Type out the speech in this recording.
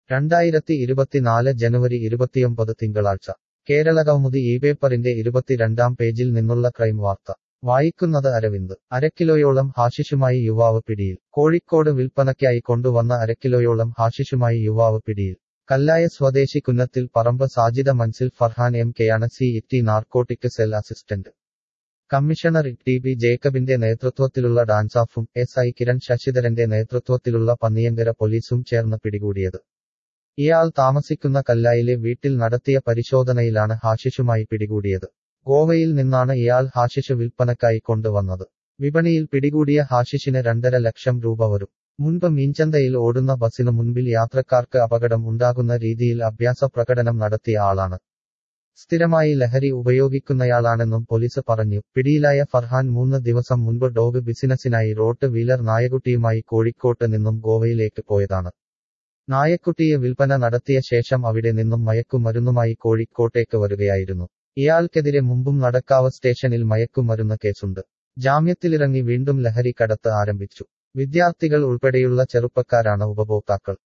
രണ്ടായിരത്തി ഇരുപത്തിനാല് ജനുവരി ഇരുപത്തിയൊമ്പത് തിങ്കളാഴ്ച കേരളകൗമുദി ഈ പേപ്പറിന്റെ ഇരുപത്തിരണ്ടാം പേജിൽ നിന്നുള്ള ക്രൈം വാർത്ത വായിക്കുന്നത് അരവിന്ദ് അരക്കിലോയോളം ഹാഷിഷുമായി യുവാവ് പിടിയിൽ കോഴിക്കോട് വിൽപ്പനയ്ക്കായി കൊണ്ടുവന്ന അരക്കിലോയോളം ഹാഷിഷുമായി യുവാവ് പിടിയിൽ കല്ലായ സ്വദേശി കുന്നത്തിൽ പറമ്പ് സാജിദ മൻസിൽ ഫർഹാൻ എം കെയാണ് city narcotic cell assistant commissioner T B ജേക്കബിന്റെ നേതൃത്വത്തിലുള്ള ഡാൻസാഫും എസ് ഐ കിരൺ ശശിധരന്റെ നേതൃത്വത്തിലുള്ള പന്നിയങ്കര പോലീസും ചേർന്ന് പിടികൂടിയത് ഇയാൾ താമസിക്കുന്ന കല്ലായിലെ വീട്ടിൽ നടത്തിയ പരിശോധനയിലാണ് ഹാഷിഷുമായി പിടികൂടിയത് ഗോവയിൽ നിന്നാണ് ഇയാൾ ഹാഷിഷ് വിൽപ്പനക്കായി കൊണ്ടുവന്നത് വിപണിയിൽ പിടികൂടിയ ഹാഷിഷിന് രണ്ടര ലക്ഷം രൂപ വരും മുൻപ് മീൻചന്തയിൽ ഓടുന്ന ബസിനു മുൻപിൽ യാത്രക്കാർക്ക് അപകടം ഉണ്ടാകുന്ന രീതിയിൽ അഭ്യാസ പ്രകടനം നടത്തിയ ആളാണ് സ്ഥിരമായി ലഹരി ഉപയോഗിക്കുന്നയാളാണെന്നും പോലീസ് പറഞ്ഞു പിടിയിലായ ഫർഹാൻ മൂന്ന് ദിവസം മുൻപ് ഡോഗ് ബിസിനസിനായി റോട്ട് വീലർ നായകുട്ടിയുമായി കോഴിക്കോട്ട് നിന്നും ഗോവയിലേക്ക് പോയതാണ് നായക്കുട്ടിയെ വിൽപ്പന നടത്തിയ ശേഷം അവിടെ നിന്നും മയക്കുമരുന്നുമായി കോഴിക്കോട്ടേക്ക് വരികയായിരുന്നു ഇയാൾക്കെതിരെ മുമ്പും നടക്കാവ് സ്റ്റേഷനിൽ മയക്കുമരുന്ന് കേസുണ്ട് ജാമ്യത്തിലിറങ്ങി വീണ്ടും ലഹരി കടത്ത് ആരംഭിച്ചു വിദ്യാർത്ഥികൾ ഉൾപ്പെടെയുള്ള ചെറുപ്പക്കാരാണ് ഉപഭോക്താക്കൾ